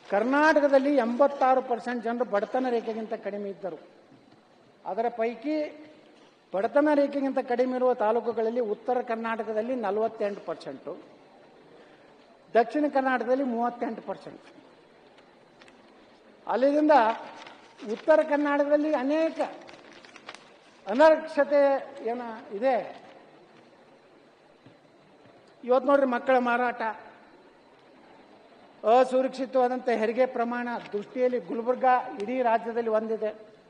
ಕರ್ನಾಟಕದಲ್ಲಿ ಎಂಬತ್ತಾರು ಪರ್ಸೆಂಟ್ ಜನರು ಬಡತನ ರೇಖೆಗಿಂತ ಕಡಿಮೆ ಇದ್ದರು ಅದರ ಪೈಕಿ ಬಡತನ ರೇಖೆಗಿಂತ ಕಡಿಮೆ ಇರುವ ತಾಲೂಕುಗಳಲ್ಲಿ ಉತ್ತರ ಕರ್ನಾಟಕದಲ್ಲಿ ನಲವತ್ತೆಂಟು ಪರ್ಸೆಂಟು ದಕ್ಷಿಣ ಕರ್ನಾಟಕದಲ್ಲಿ ಮೂವತ್ತೆಂಟು ಪರ್ಸೆಂಟ್ ಅಲ್ಲಿಂದ ಉತ್ತರ ಕರ್ನಾಟಕದಲ್ಲಿ ಅನೇಕ ಅನಕ್ಷತೆ ಏನ ಇದೆ ಇವತ್ತು ನೋಡ್ರಿ ಮಕ್ಕಳ ಮಾರಾಟ ಅಸುರಕ್ಷಿತವಾದಂಥ ಹೆರಿಗೆ ಪ್ರಮಾಣ ದೃಷ್ಟಿಯಲ್ಲಿ ಗುಲ್ಬರ್ಗ ಇಡೀ ರಾಜ್ಯದಲ್ಲಿ ಒಂದಿದೆ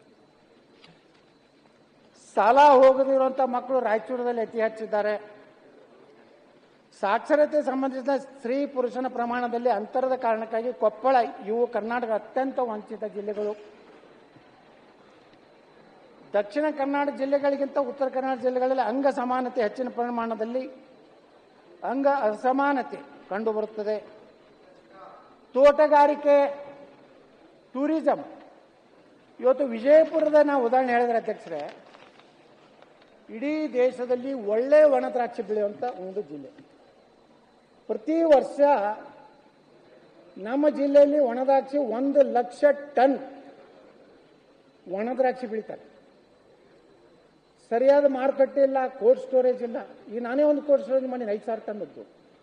ಸಾಲ ಹೋಗದಿರುವಂಥ ಮಕ್ಕಳು ರಾಯಚೂರದಲ್ಲಿ ಅತಿ ಹೆಚ್ಚಿದ್ದಾರೆ ಸಾಕ್ಷರತೆ ಸಂಬಂಧಿಸಿದ ಸ್ತ್ರೀ ಪುರುಷನ ಪ್ರಮಾಣದಲ್ಲಿ ಅಂತರದ ಕಾರಣಕ್ಕಾಗಿ ಕೊಪ್ಪಳ ಇವು ಕರ್ನಾಟಕ ಅತ್ಯಂತ ವಂಚಿತ ಜಿಲ್ಲೆಗಳು ದಕ್ಷಿಣ ಕರ್ನಾಟಕ ಜಿಲ್ಲೆಗಳಿಗಿಂತ ಉತ್ತರ ಕರ್ನಾಟಕ ಜಿಲ್ಲೆಗಳಲ್ಲಿ ಅಂಗ ಸಮಾನತೆ ಹೆಚ್ಚಿನ ಪ್ರಮಾಣದಲ್ಲಿ ಅಂಗ ಅಸಮಾನತೆ ಕಂಡುಬರುತ್ತದೆ ತೋಟಗಾರಿಕೆ ಟೂರಿಸಂ ಇವತ್ತು ವಿಜಯಪುರದ ನಾವು ಉದಾಹರಣೆ ಹೇಳಿದ್ರೆ ಅಧ್ಯಕ್ಷರೇ ಇಡೀ ದೇಶದಲ್ಲಿ ಒಳ್ಳೆ ಒಣ ದ್ರಾಕ್ಷಿ ಬೆಳೆಯುವಂಥ ಒಂದು ಜಿಲ್ಲೆ ಪ್ರತಿ ವರ್ಷ ನಮ್ಮ ಜಿಲ್ಲೆಯಲ್ಲಿ ಒಣ ದ್ರಾಕ್ಷಿ ಒಂದು ಲಕ್ಷ ಟನ್ ಒಣ ದ್ರಾಕ್ಷಿ ಬೆಳೀತಾರೆ ಸರಿಯಾದ ಮಾರುಕಟ್ಟೆ ಇಲ್ಲ ಕೋಲ್ಡ್ ಸ್ಟೋರೇಜ್ ಇಲ್ಲ ಈಗ ನಾನೇ ಒಂದು ಕೋಲ್ಡ್ ಸ್ಟೋರೇಜ್ ಮಾಡಿ ಐದು ಸಾವಿರ ಟನ್ನದ್ದು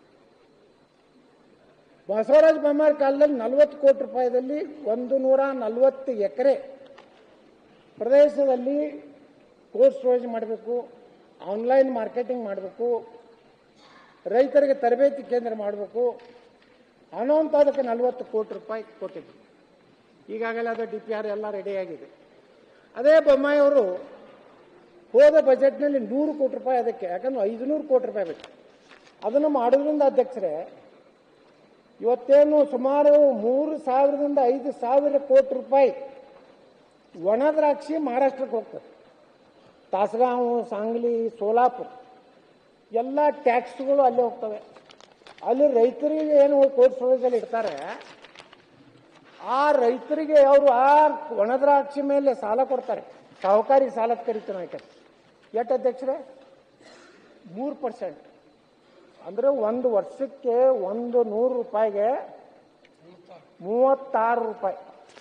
ಬಸವರಾಜ ಬೊಮ್ಮಾಯಿ ಕಾಲದಲ್ಲಿ ನಲವತ್ತು ಕೋಟಿ ರೂಪಾಯಿದಲ್ಲಿ ಒಂದು ನೂರ ನಲವತ್ತು ಎಕರೆ ಪ್ರದೇಶದಲ್ಲಿ ಕೋಲ್ಡ್ ಸ್ಟೋರೇಜ್ ಮಾಡಬೇಕು ಆನ್ಲೈನ್ ಮಾರ್ಕೆಟಿಂಗ್ ಮಾಡಬೇಕು ರೈತರಿಗೆ ತರಬೇತಿ ಕೇಂದ್ರ ಮಾಡಬೇಕು ಅನ್ನೋಂಥ ಅದಕ್ಕೆ ನಲವತ್ತು ಕೋಟಿ ರೂಪಾಯಿ ಕೊಟ್ಟಿದ್ರು ಈಗಾಗಲೇ ಅದು ಡಿ ಪಿ ಆರ್ ಎಲ್ಲ ರೆಡಿಯಾಗಿದೆ ಅದೇ ಬೊಮ್ಮಾಯಿ ಅವರು ಹೋದ ಬಜೆಟ್ನಲ್ಲಿ ನೂರು ಕೋಟಿ ರೂಪಾಯಿ ಅದಕ್ಕೆ ಯಾಕಂದ್ರೆ ಐದುನೂರು ಕೋಟಿ ರೂಪಾಯಿ ಬೇಕು ಅದನ್ನು ಮಾಡೋದ್ರಿಂದ ಅಧ್ಯಕ್ಷರೇ ಇವತ್ತೇನು ಸುಮಾರು ಮೂರು ಸಾವಿರದಿಂದ ಐದು ಸಾವಿರ ಕೋಟಿ ರೂಪಾಯಿ ಒಣ ದ್ರಾಕ್ಷಿ ಮಹಾರಾಷ್ಟ್ರಕ್ಕೆ ಹೋಗ್ತದೆ ತಾಸಗಾಂವ್ ಸಾಂಗ್ಲಿ ಸೋಲಾಪುರ್ ಎಲ್ಲ ಟ್ಯಾಕ್ಸ್ಗಳು ಅಲ್ಲೇ ಹೋಗ್ತವೆ ಅಲ್ಲಿ ರೈತರಿಗೆ ಏನು ಕೋಲ್ಡ್ ಸ್ಟೋರೇಜಲ್ಲಿ ಇಡ್ತಾರೆ ಆ ರೈತರಿಗೆ ಅವರು ಆ ಒಣ ದ್ರಾಕ್ಷಿ ಮೇಲೆ ಸಾಲ ಕೊಡ್ತಾರೆ ಸಾಹುಕಾರಿ ಸಾಲ ಕರಿತೀವಿ ನಾವು ಯಾಕೆ ಎಷ್ಟು ಅಧ್ಯಕ್ಷರೇ ಮೂರು ಪರ್ಸೆಂಟ್ ಅಂದ್ರೆ ಒಂದು ವರ್ಷಕ್ಕೆ ಒಂದು ನೂರು ರೂಪಾಯಿಗೆ ಮೂವತ್ತಾರು ರೂಪಾಯಿ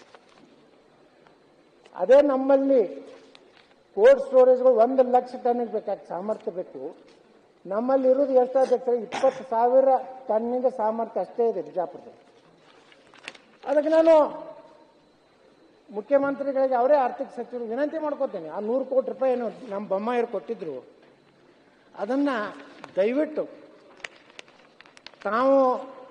ಅದೇ ನಮ್ಮಲ್ಲಿ ಕೋಲ್ಡ್ ಸ್ಟೋರೇಜ್ಗಳು ಒಂದು ಲಕ್ಷ ಟನ್ನಿಗೆ ಬೇಕಾಗಿ ಸಾಮರ್ಥ್ಯ ಬೇಕು ನಮ್ಮಲ್ಲಿ ಇರೋದು ಎಷ್ಟು ಅಧ್ಯಕ್ಷರೇ ಇಪ್ಪತ್ತು ಸಾವಿರ ಟನ್ನಿಗೆ ಸಾಮರ್ಥ್ಯ ಅಷ್ಟೇ ಇದೆ ಬಿಜಾಪುರದಲ್ಲಿ ಅದಕ್ಕೆ ನಾನು ಮುಖ್ಯಮಂತ್ರಿಗಳಿಗೆ ಅವರೇ ಆರ್ಥಿಕ ಸಚಿವರು ವಿನಂತಿ ಮಾಡ್ಕೋತೇನೆ ಆ ನೂರು ಕೋಟಿ ರೂಪಾಯಿ ಏನು ನಮ್ಮ ಬೊಮ್ಮಾಯರು ಕೊಟ್ಟಿದ್ರು ಅದನ್ನ ದಯವಿಟ್ಟು ತಾವು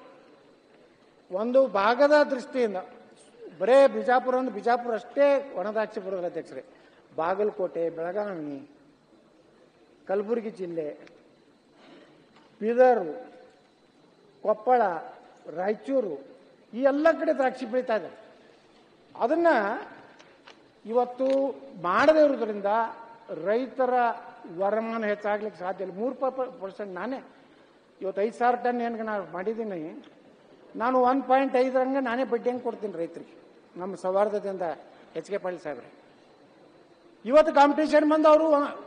ಒಂದು ಭಾಗದ ದೃಷ್ಟಿಯಿಂದ ಬರೇ ಬಿಜಾಪುರ ಅಂದ್ರೆ ಬಿಜಾಪುರ ಅಷ್ಟೇ ಒಣದಾಕ್ಷಿ ಬರೋದಿಲ್ಲ ಅಧ್ಯಕ್ಷರೇ ಬಾಗಲಕೋಟೆ ಬೆಳಗಾವಿ ಕಲಬುರಗಿ ಜಿಲ್ಲೆ ಬೀದರ್ ಕೊಪ್ಪಳ ರಾಯಚೂರು ಈ ಎಲ್ಲ ಕಡೆ ದ್ರಾಕ್ಷಿ ಬೆಳೀತಾ ಇದೆ ಅದನ್ನ ಇವತ್ತು ಮಾಡದೇ ಇರೋದ್ರಿಂದ ರೈತರ ವರಮಾನ ಹೆಚ್ಚಾಗ್ಲಿಕ್ಕೆ ಸಾಧ್ಯ ಇಲ್ಲ ಮೂರು ಪರ್ಸೆಂಟ್ ನಾನೇ ಇವತ್ತು ಐದು ಸಾವಿರ ಟನ್ ಏನು ನಾನು ಮಾಡಿದ್ದೀನಿ ನಾನು ಒನ್ ಪಾಯಿಂಟ್ ಐದರಂಗೆ ನಾನೇ ಬಡ್ಡಿ ಹೆಂಗೆ ಕೊಡ್ತೀನಿ ರೈತರಿಗೆ ನಮ್ಮ ಸೌಹಾರ್ದದಿಂದ ಎಚ್ ಕೆ ಪಾಟೀಲ್ ಸಾಹೇಬ್ರೆ ಇವತ್ತು ಕಾಂಪಿಟೇಷನ್ ಬಂದು ಅವರು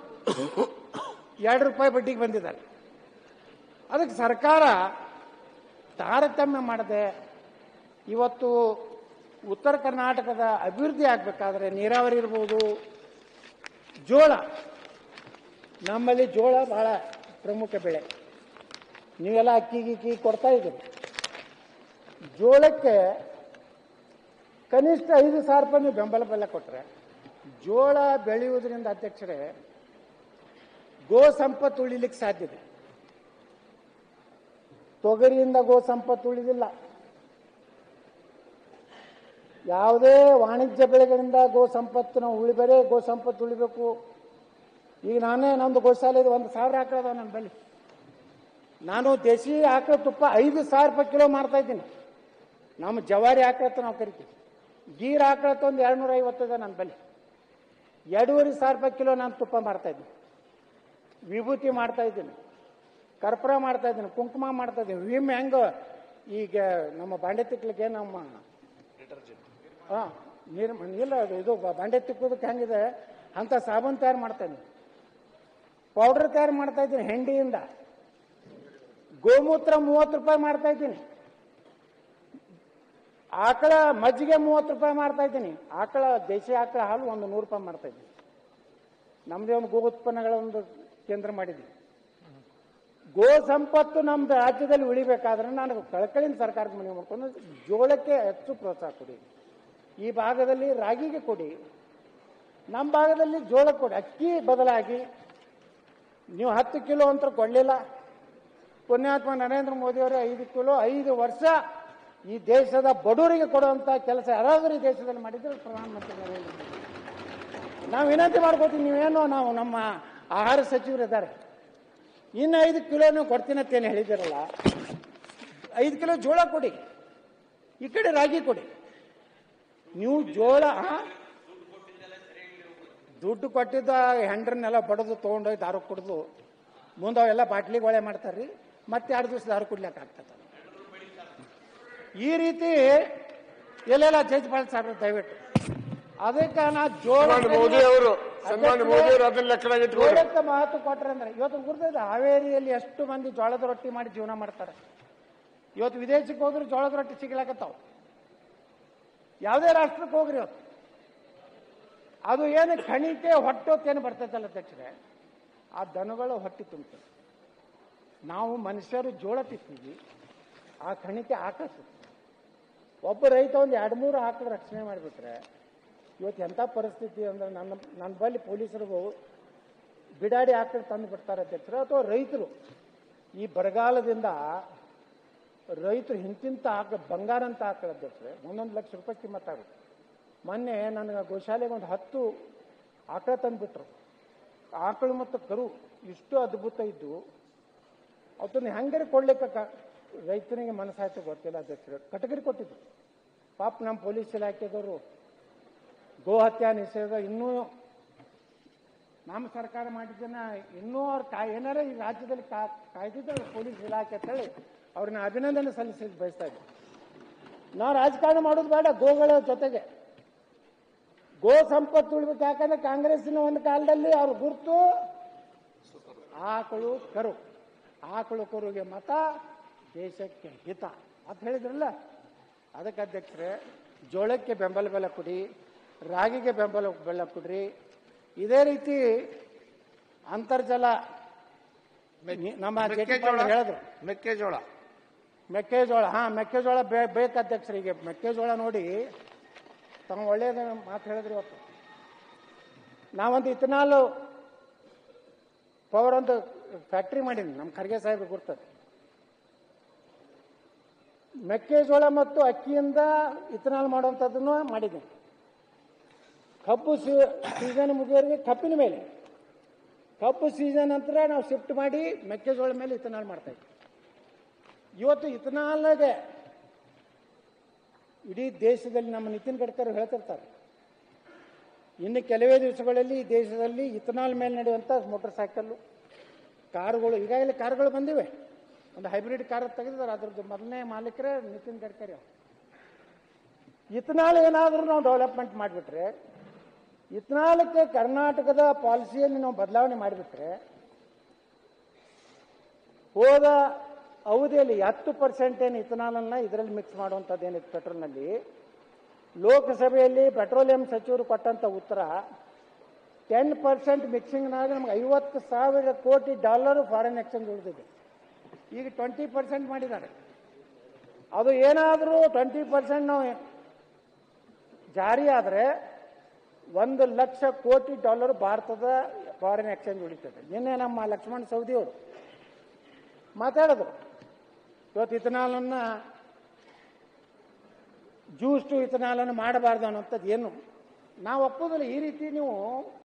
ಎರಡು ರೂಪಾಯಿ ಬಡ್ಡಿಗೆ ಬಂದಿದ್ದಾರೆ ಅದಕ್ಕೆ ಸರ್ಕಾರ ತಾರತಮ್ಯ ಮಾಡದೆ ಇವತ್ತು ಉತ್ತರ ಕರ್ನಾಟಕದ ಅಭಿವೃದ್ಧಿ ಆಗಬೇಕಾದ್ರೆ ನೀರಾವರಿ ಇರ್ಬೋದು ಜೋಳ ನಮ್ಮಲ್ಲಿ ಜೋಳ ಬಹಳ ಪ್ರಮುಖ ಬೆಳೆ ನೀವೆಲ್ಲ ಅಕ್ಕಿ ಗಿಕ್ಕಿ ಕೊಡ್ತಾ ಇದ್ದೀರಿ ಜೋಳಕ್ಕೆ ಕನಿಷ್ಠ ಐದು ಸಾವಿರ ರೂಪಾಯಿ ನೀವು ಬೆಂಬಲ ಬೆಲೆ ಕೊಟ್ಟರೆ ಜೋಳ ಬೆಳೆಯುವುದರಿಂದ ಅಧ್ಯಕ್ಷರೇ ಗೋ ಸಂಪತ್ತು ಉಳಿಲಿಕ್ಕೆ ಸಾಧ್ಯತೆ ತೊಗರಿಯಿಂದ ಗೋ ಸಂಪತ್ತು ಉಳಿದಿಲ್ಲ ಯಾವುದೇ ವಾಣಿಜ್ಯ ಬೆಳೆಗಳಿಂದ ಗೋ ಸಂಪತ್ತು ನಾವು ಉಳಿಬರೇ ಗೋ ಸಂಪತ್ತು ಉಳಿಬೇಕು ಈಗ ನಾನೇ ನಂದು ಗೋಶಾಲೆ ಇದೆ ಒಂದು ಸಾವಿರ ಆಕಳದ ನನ್ನ ಬಳಿ ನಾನು ದೇಶಿ ಆಕಳ ತುಪ್ಪ ಐದು ಸಾವಿರ ರೂಪಾಯಿ ಕಿಲೋ ಮಾರ್ತಾ ಇದ್ದೀನಿ ನಮ್ಮ ಜವಾರಿ ಆಕಳ ಅಂತ ನಾವು ಕರಿತೀವಿ ಗೀರ್ ಆಕಳ ಅಂತ ಒಂದು ಎರಡ್ನೂರ ಐವತ್ತು ಇದೆ ನನ್ನ ಬಳಿ ಎರಡೂವರೆ ಸಾವಿರ ರೂಪಾಯಿ ಕಿಲೋ ನಾನು ತುಪ್ಪ ಮಾರ್ತಾ ಇದ್ದೀನಿ ವಿಭೂತಿ ಮಾಡ್ತಾ ಇದ್ದೀನಿ ಕರ್ಪೂರ ಮಾಡ್ತಾ ಇದ್ದೀನಿ ಕುಂಕುಮ ಮಾಡ್ತಾ ಇದ್ದೀನಿ ವಿಮ್ ಹೆಂಗ ಈಗ ನಮ್ಮ ಬಾಂಡೆ ತಿಕ್ಲಿಕ್ಕೆ ನಮ್ಮ ಹಾ ನೀರು ಇಲ್ಲ ಅದು ಇದು ಬಾಂಡೆ ತಿಕ್ಕೋದಕ್ಕೆ ಹೆಂಗಿದೆ ಅಂತ ಸಾಬೂನು ತಯಾರು ಮಾಡ್ತಾ ಇದ್ದೀನಿ ಪೌಡರ್ ತಯಾರು ಮಾಡ್ತಾ ಇದ್ದೀನಿ ಹೆಂಡಿಯಿಂದ ಗೋಮೂತ್ರ ಮೂವತ್ತು ರೂಪಾಯಿ ಮಾಡ್ತಾ ಇದ್ದೀನಿ ಆಕಳ ಮಜ್ಜಿಗೆ ಮೂವತ್ತು ರೂಪಾಯಿ ಮಾರ್ತಾ ಇದ್ದೀನಿ ಆಕಳ ದೇಶಿ ಆಕಳ ಹಾಲು ಒಂದು ನೂರು ರೂಪಾಯಿ ಮಾರ್ತಾ ಇದ್ದೀನಿ ನಮ್ಮದೇ ಒಂದು ಗೋ ಉತ್ಪನ್ನಗಳ ಒಂದು ಕೇಂದ್ರ ಮಾಡಿದ್ವಿ ಗೋ ಸಂಪತ್ತು ನಮ್ಮ ರಾಜ್ಯದಲ್ಲಿ ಉಳಿಬೇಕಾದ್ರೆ ನಾನು ಕಳಕಳಿನ ಸರ್ಕಾರದ ಮನೆ ಮಾಡ್ಕೊಂಡು ಜೋಳಕ್ಕೆ ಹೆಚ್ಚು ಪ್ರೋತ್ಸಾಹ ಕೊಡಿ ಈ ಭಾಗದಲ್ಲಿ ರಾಗಿಗೆ ಕೊಡಿ ನಮ್ಮ ಭಾಗದಲ್ಲಿ ಜೋಳ ಕೊಡಿ ಅಕ್ಕಿ ಬದಲಾಗಿ ನೀವು ಹತ್ತು ಕಿಲೋ ಅಂತ ಕೊಡಲಿಲ್ಲ ಪುಣ್ಯಾತ್ಮ ನರೇಂದ್ರ ಮೋದಿಯವರು ಐದು ಕಿಲೋ ಐದು ವರ್ಷ ಈ ದೇಶದ ಬಡವರಿಗೆ ಕೊಡುವಂತ ಕೆಲಸ ಯಾರಾದರೂ ಈ ದೇಶದಲ್ಲಿ ಮಾಡಿದ್ರೆ ಪ್ರಧಾನಮಂತ್ರಿ ನರೇಂದ್ರ ಮೋದಿ ನಾವು ವಿನಂತಿ ಮಾಡ್ಕೋತೀವಿ ನೀವೇನೋ ನಾವು ನಮ್ಮ ಆಹಾರ ಸಚಿವರು ಇದ್ದಾರೆ ಇನ್ನು ಐದು ಕಿಲೋ ನೀವು ಕೊಡ್ತೀನಿ ಅಂತ ಏನು ಹೇಳಿದಿರಲ್ಲ ಐದು ಕಿಲೋ ಜೋಳ ಕೊಡಿ ಈ ಕಡೆ ರಾಗಿ ಕೊಡಿ ನೀವು ಜೋಳ ಆ? ದುಡ್ಡು ಕೊಟ್ಟಿದ್ದ ಹೆಂಡ್ರನ್ನೆಲ್ಲ ಬಡದು ತೊಗೊಂಡೋಗಿ ದಾರು ಕುಡಿದು ಮುಂದೆ ಅವೆಲ್ಲ ಬಾಟ್ಲಿಗೊಳೆ ಮಾಡ್ತಾರ್ರಿ ಮತ್ತೆ ಎರಡು ದಿವಸ ದಾರು ಕುಡ್ಲಿಕ್ಕೆ ಆಗ್ತದೆ ಈ ರೀತಿ ಎಲ್ಲೆಲ್ಲ ಜಡ್ಜ್ ಬಾಳ್ ಸಾಹೇಬ್ರು ದಯವಿಟ್ಟು ಅದಕ್ಕೆ ನಾ ಜೋಳ ಸನ್ಮಾನ್ಯ ಮೋದಿ ಅವರು ಸನ್ಮಾನ್ಯ ಮೋದಿ ಅವರು ಅದನ್ನ ಲೆಕ್ಕದಾಗ ಇಟ್ಕೊಂಡು ಜೋಳಕ್ಕೆ ಮಹತ್ವ ಕೊಟ್ರೆ ಅಂದ್ರೆ ಇವತ್ತು ಗುರ್ತದೆ ಹಾವೇರಿಯಲ್ಲಿ ಎಷ್ಟು ಮಂದಿ ಜೋಳದ ರೊಟ್ಟಿ ಮಾಡಿ ಜೀವನ ಮಾಡ್ತಾರೆ ಇವತ್ತು ವಿದೇಶಕ್ಕೆ ಹೋದ್ರೆ ಜೋಳದ ರೊಟ್ಟಿ ಸಿಗ್ಲಾಕತ್ತಾವ ಯಾವುದೇ ರಾಷ್ಟ್ರಕ್ಕೆ ಹೋಗ್ರಿ ಇವತ್ತು ಅದು ಏನು ಖಣಿಕೆ ಹೊಟ್ಟೊತ್ತೇನು ಬರ್ತೈತಲ್ಲ ಅಧ್ಯಕ್ಷರೇ ಆ ದನಗಳು ಹೊಟ್ಟಿ ತುಂಬ್ತದೆ ನಾವು ಮನುಷ್ಯರು ಜೋಳ ತಿಂತೀವಿ ಆ ಖಣಿಕೆ ಆಕಸುತ್ತೆ ಒಬ್ಬ ರೈತ ಒಂದು ಎರಡು ಮೂರು ಆಕಳು ರಕ್ಷಣೆ ಮಾಡಿಬಿಟ್ರೆ ಇವತ್ತು ಎಂಥ ಪರಿಸ್ಥಿತಿ ಅಂದ್ರೆ ನನ್ನ ನನ್ನ ಬಳಿ ಪೊಲೀಸರಿಗೂ ಬಿಡಾಡಿ ಆಕಳು ತಂದು ಬಿಡ್ತಾರೆ ಅಧ್ಯಕ್ಷರು ಅಥವಾ ರೈತರು ಈ ಬರಗಾಲದಿಂದ ರೈತರು ಹಿಂತಿಂತ ಆಕಳು ಬಂಗಾರ ಅಂತ ಆಕಳ ಅಧ್ಯಕ್ಷರೇ ಒಂದೊಂದು ಲಕ್ಷ ರೂಪಾಯಿ ಕಿಮ್ಮತ್ತಾಗುತ್ತೆ ಮೊನ್ನೆ ನನಗೆ ಗೋಶಾಲೆಗೆ ಒಂದು ಹತ್ತು ಆಕಳ ತಂದುಬಿಟ್ರು ಆಕಳು ಮತ್ತು ಕರು ಇಷ್ಟು ಅದ್ಭುತ ಇದ್ದು ಅವತ್ತನ್ನು ಹೆಂಗಾರೆ ಕೊಡ್ಲಿಕ್ಕೆ ಕ- ರೈತನಿಗೆ ಮನಸ್ಸಾಯ್ತು ಗೊತ್ತಿಲ್ಲ ಅಧ್ಯಕ್ಷರು ಕಟಗರಿ ಕೊಟ್ಟಿದ್ರು ಪಾಪ ನಮ್ಮ ಪೊಲೀಸ್ ಇಲಾಖೆದವರು ಗೋ ಹತ್ಯಾ ನಿಷೇಧ ಇನ್ನೂ ನಮ್ಮ ಸರ್ಕಾರ ಮಾಡಿದ್ದನ್ನ ಇನ್ನೂ ಅವ್ರು ಕಾಯ್ ಏನಾರ ಈ ರಾಜ್ಯದಲ್ಲಿ ಕಾ ಕಾಯ್ದಿದ್ದಾರೆ ಪೊಲೀಸ್ ಇಲಾಖೆ ಅಂತೇಳಿ ಅವ್ರನ್ನ ಅಭಿನಂದನೆ ಸಲ್ಲಿಸಿ ಬಯಸ್ತಾ ಇದ್ದೆ ನಾವು ರಾಜಕಾರಣ ಮಾಡೋದು ಬೇಡ ಗೋಗಳ ಜೊತೆಗೆ ಗೋ ಸಂಪತ್ತು ಉಳ್ಬೇಕು ಯಾಕಂದ್ರೆ ಕಾಂಗ್ರೆಸ್ಸಿನ ಒಂದು ಕಾಲದಲ್ಲಿ ಅವ್ರ ಗುರುತು ಆಕಳು ಕರು ಆಕಳು ಕರುಗೆ ಮತ ದೇಶಕ್ಕೆ ಹಿತ ಅಂತ ಹೇಳಿದ್ರಲ್ಲ ಅದಕ್ಕೆ ಅಧ್ಯಕ್ಷರೇ ಜೋಳಕ್ಕೆ ಬೆಂಬಲ ಬೆಲೆ ಕೊಡಿ ರಾಗಿಗೆ ಬೆಂಬಲ ಬೆಲೆ ಕೊಡ್ರಿ ಇದೇ ರೀತಿ ಅಂತರ್ಜಲ ನಮ್ಮ ಮೆಕ್ಕೆಜೋಳ ಜೆಟಿ ಹೇಳಿದ್ರು ಮೆಕ್ಕೆಜೋಳ ಮೆಕ್ಕೆಜೋಳ ಹಾ ಮೆಕ್ಕೆಜೋಳ ಬೇ ಬೇಕು ಅಧ್ಯಕ್ಷರಿಗೆ ಮೆಕ್ಕೆಜೋಳ ನೋಡಿ ತಮ್ಮ ಒಳ್ಳೆಯದ ಮಾತು ಹೇಳಿದ್ರು ಇವತ್ತು ನಾವೊಂದು ಇಥನಾಲ್ ಪವರ್ ಒಂದು ಫ್ಯಾಕ್ಟ್ರಿ ಮಾಡೀನಿ ನಮ್ಮ ಖರ್ಗೆ ಸಾಹೇಬ್ರಿಗೆ ಗುರ್ತದೆ ಮೆಕ್ಕೆಜೋಳ ಮತ್ತು ಅಕ್ಕಿಯಿಂದ ಇಥನಾಲ್ ಮಾಡುವಂಥದ್ದನ್ನು ಮಾಡಿದ್ದೀನಿ ಕಬ್ಬು ಸೀಸನ್ ಮುಗಿಯೋರಿಗೆ ಕಬ್ಬಿನ ಮೇಲೆ ಕಬ್ಬು ಸೀಸನ್ ನಂತರ ನಾವು ಶಿಫ್ಟ್ ಮಾಡಿ ಮೆಕ್ಕೆಜೋಳ ಮೇಲೆ ಇಥನಾಲ್ ಮಾಡ್ತಾ ಇದ್ವಿ ಇವತ್ತು ಇಥನಾಲ್ಗೆ ಇಡೀ ದೇಶದಲ್ಲಿ ನಮ್ಮ ನಿತಿನ್ ಗಡ್ಕರಿ ಹೇಳ್ತಿರ್ತಾರೆ ಇನ್ನು ಕೆಲವೇ ದಿವಸಗಳಲ್ಲಿ ಈ ದೇಶದಲ್ಲಿ ಇಥನಾಲ್ ಮೇಲೆ ನಡೆಯುವಂಥ ಮೋಟರ್ ಸೈಕಲ್ಲು ಕಾರುಗಳು ಈಗಾಗಲೇ ಕಾರುಗಳು ಬಂದಿವೆ ಒಂದು ಹೈಬ್ರಿಡ್ ಕಾರ್ ತೆಗೆದಿದ್ದಾರೆ ಅದ್ರದ್ದು ಮೊದಲನೇ ಮಾಲೀಕರೇ ನಿತಿನ್ ಗಡ್ಕರಿ ಅವರು ಇಥನಾಲ್ ಏನಾದರೂ ನಾವು ಡೆವಲಪ್ಮೆಂಟ್ ಮಾಡಿಬಿಟ್ರೆ ಇಥನಾಲಕ್ಕೆ ಕರ್ನಾಟಕದ ಪಾಲಿಸಿಯಲ್ಲಿ ನಾವು ಬದಲಾವಣೆ ಮಾಡಿಬಿಟ್ರೆ ಹೋದ ಅವಧಿಯಲ್ಲಿ ಹತ್ತು ಪರ್ಸೆಂಟ್ ಏನು ಇಥನಾಲನ್ನ ಇದರಲ್ಲಿ ಮಿಕ್ಸ್ ಮಾಡುವಂಥದ್ದು ಏನಿತ್ತು ಪೆಟ್ರೋಲ್ನಲ್ಲಿ ಲೋಕಸಭೆಯಲ್ಲಿ ಪೆಟ್ರೋಲಿಯಂ ಸಚಿವರು ಕೊಟ್ಟಂತ ಉತ್ತರ ಟೆನ್ ಪರ್ಸೆಂಟ್ ಮಿಕ್ಸಿಂಗ್ನಾಗ ನಮ್ಗೆ ಐವತ್ತು ಸಾವಿರ ಕೋಟಿ ಡಾಲರ್ ಫಾರಿನ್ ಎಕ್ಸ್ಚೇಂಜ್ ಉಳಿದಿದೆ ಈಗ ಟ್ವೆಂಟಿ ಪರ್ಸೆಂಟ್ ಮಾಡಿದ್ದಾರೆ ಅದು ಏನಾದರೂ ಟ್ವೆಂಟಿ ಪರ್ಸೆಂಟ್ ನಾವು ಜಾರಿ ಆದರೆ ಒಂದು ಲಕ್ಷ ಕೋಟಿ ಡಾಲರ್ ಭಾರತದ ಫಾರಿನ್ ಎಕ್ಸ್ಚೇಂಜ್ ಉಳಿತದೆ ನಿನ್ನೆ ನಮ್ಮ ಲಕ್ಷ್ಮಣ್ ಸವದಿ ಅವರು ಮಾತಾಡಿದ್ರು ಇವತ್ತು ಇಥನಾಲನ್ನ ಜ್ಯೂಸ್ ಟು ಇಥನಾಲನ್ನು ಮಾಡಬಾರ್ದು ಅನ್ನೋಂಥದ್ದು ಏನು ನಾವು ಒಪ್ಪೋದಿಲ್ಲ ಈ ರೀತಿ ನೀವು